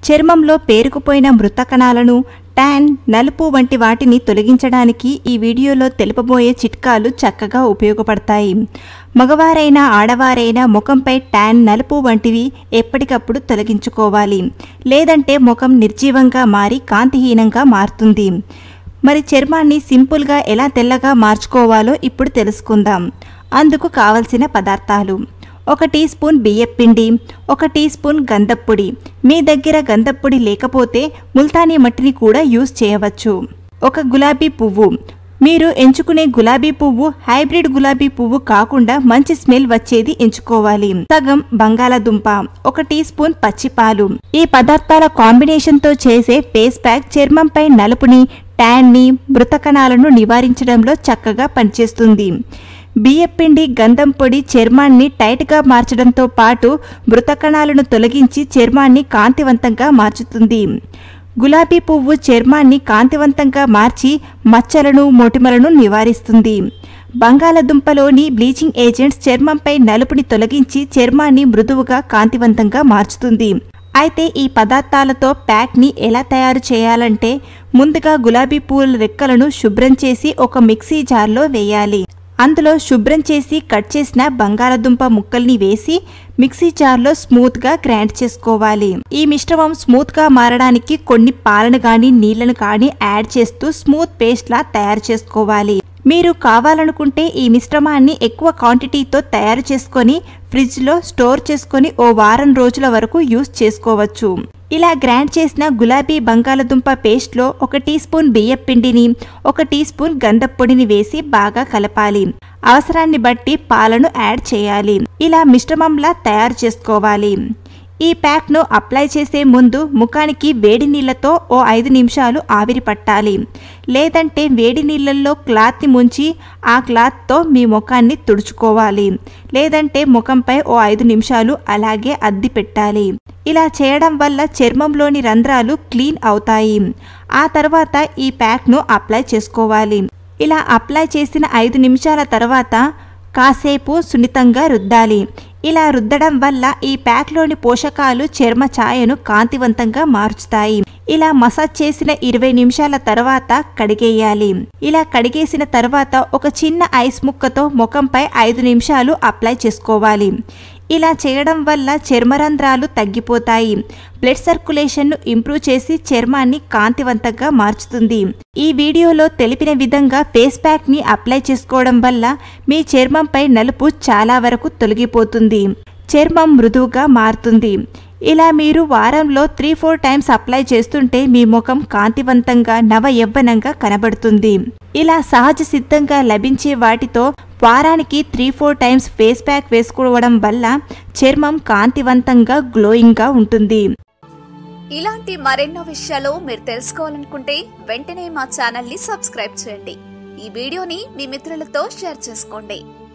చర్మంలో పేరుకుపోయిన మృత కణాలను ట్యాన్ నలుపు వంటి వాటిని తొలగించడానికి ఈ వీడియోలో తెలుపబోయే చిట్కాలు చక్కగా ఉపయోగపడతాయి మగవారైనా ఆడవారైనా ముఖంపై ట్యాన్ నలుపు వంటివి ఎప్పటికప్పుడు తొలగించుకోవాలి లేదంటే ముఖం నిర్జీవంగా మారి కాంతిహీనంగా మారుతుంది మరి చర్మాన్ని సింపుల్గా ఎలా తెల్లగా మార్చుకోవాలో ఇప్పుడు తెలుసుకుందాం అందుకు కావలసిన పదార్థాలు ఒక టీ స్పూన్ బియ్యపిండి ఒక టీ స్పూన్ గంధప్పొడి మీ దగ్గర గంధప్పొడి లేకపోతే ముల్తానీ మట్టిని కూడా యూజ్ చేయవచ్చు ఒక గులాబీ పువ్వు మీరు ఎంచుకునే గులాబీ పువ్వు హైబ్రిడ్ గులాబీ పువ్వు కాకుండా మంచి స్మెల్ వచ్చేది ఎంచుకోవాలి సగం బంగాళాదుంప ఒక టీ స్పూన్ పచ్చిపాలు ఈ పదార్థాల కాంబినేషన్ తో చేసే ఫేస్ ప్యాక్ చర్మంపై నలుపుని ట్యాన్ ని మృత కణాలను నివారించడంలో చక్కగా పనిచేస్తుంది బియ్యపిండి గంధం పొడి చర్మాన్ని టైట్గా మార్చడంతో పాటు మృత కణాలను తొలగించి చర్మాన్ని కాంతివంతంగా మార్చుతుంది గులాబీ పువ్వు చర్మాన్ని కాంతివంతంగా మార్చి మచ్చలను మొటిమలను నివారిస్తుంది బంగాళదుంపలోని బ్లీచింగ్ ఏజెంట్స్ చర్మంపై నలుపుని తొలగించి చర్మాన్ని మృదువుగా కాంతివంతంగా మార్చుతుంది అయితే ఈ పదార్థాలతో ప్యాక్ని ఎలా తయారు చేయాలంటే ముందుగా గులాబీ పూల రెక్కలను శుభ్రం చేసి ఒక మిక్సీ జార్లో వేయాలి అందులో శుభ్రం చేసి కట్ చేసిన బంగాళదుంప ముక్కల్ని వేసి మిక్సీ జార్లో స్మూత్గా గ్రైండ్ చేసుకోవాలి ఈ మిశ్రమం స్మూత్గా మారడానికి కొన్ని పాలను కానీ నీళ్లను కానీ యాడ్ చేస్తూ స్మూత్ పేస్ట్లా తయారు చేసుకోవాలి మీరు కావాలనుకుంటే ఈ మిశ్రమాన్ని ఎక్కువ క్వాంటిటీతో తయారు చేసుకొని ఫ్రిడ్జ్లో స్టోర్ చేసుకొని ఓ వారం రోజుల వరకు యూస్ చేసుకోవచ్చు ఇలా గ్రైండ్ చేసిన గులాబీ బంగాళదుంప పేస్ట్లో ఒక టీ స్పూన్ బియ్యం పిండిని ఒక టీ స్పూన్ గంధപ്പൊడిని వేసి బాగా కలపాలి అవసరాన్ని బట్టి పాలను యాడ్ చేయాలి ఇలా మిశ్రమంలా తయారు చేసుకోవాలి ఈ ప్యాక్ను అప్లై చేసే ముందు ముఖానికి వేడి నీళ్ళతో ఓ ఐదు నిమిషాలు ఆవిరి పట్టాలి లేదంటే వేడి నీళ్ళల్లో క్లాత్ని ముంచి ఆ క్లాత్తో మీ ముఖాన్ని తుడుచుకోవాలి లేదంటే ముఖంపై ఓ ఐదు నిమిషాలు అలాగే అద్ది పెట్టాలి ఇలా చేయడం వల్ల చర్మంలోని రంధ్రాలు క్లీన్ అవుతాయి ఆ తర్వాత ఈ ప్యాక్ను అప్లై చేసుకోవాలి ఇలా అప్లై చేసిన ఐదు నిమిషాల తర్వాత కాసేపు సున్నితంగా రుద్దాలి ఇలా రుద్దడం వల్ల ఈ ప్యాక్లోని పోషకాలు చర్మ ఛాయను కాంతివంతంగా మార్చుతాయి ఇలా మసాజ్ చేసిన ఇరవై నిమిషాల తర్వాత కడిగేయాలి ఇలా కడిగేసిన తర్వాత ఒక చిన్న ఐస్ ముక్కతో ముఖంపై ఐదు నిమిషాలు అప్లై చేసుకోవాలి ఇలా చేయడం వల్ల చర్మరంధ్రాలు తగ్గిపోతాయి బ్లడ్ సర్క్యులేషన్ను ఇంప్రూవ్ చేసి చర్మాన్ని కాంతివంతంగా మార్చుతుంది ఈ వీడియోలో తెలిపిన విధంగా ఫేస్ ప్యాక్ని అప్లై చేసుకోవడం వల్ల మీ చర్మంపై నలుపు చాలా వరకు తొలగిపోతుంది చర్మం మృదువుగా మారుతుంది ఇలా మీరు వారంలో త్రీ ఫోర్ టైమ్స్ అప్లై చేస్తుంటే మీ ముఖం కాంతివంతంగా నవ యవ్వనంగా కనబడుతుంది ఇలా సహజ సిద్ధంగా లభించే వాటితో వారానికి three four times face pack వేసుకోవడం వల్ల చర్మం కాంతివంతంగా గ్లోయింగ్గా ఉంటుంది ఇలాంటి మరెన్నో విషయాలు మీరు తెలుసుకోవాలనుకుంటే వెంటనే మా ఛానల్ ని సబ్స్క్రైబ్ చేయండి ఈ వీడియోని మీ మిత్రులతో షేర్ చేసుకోండి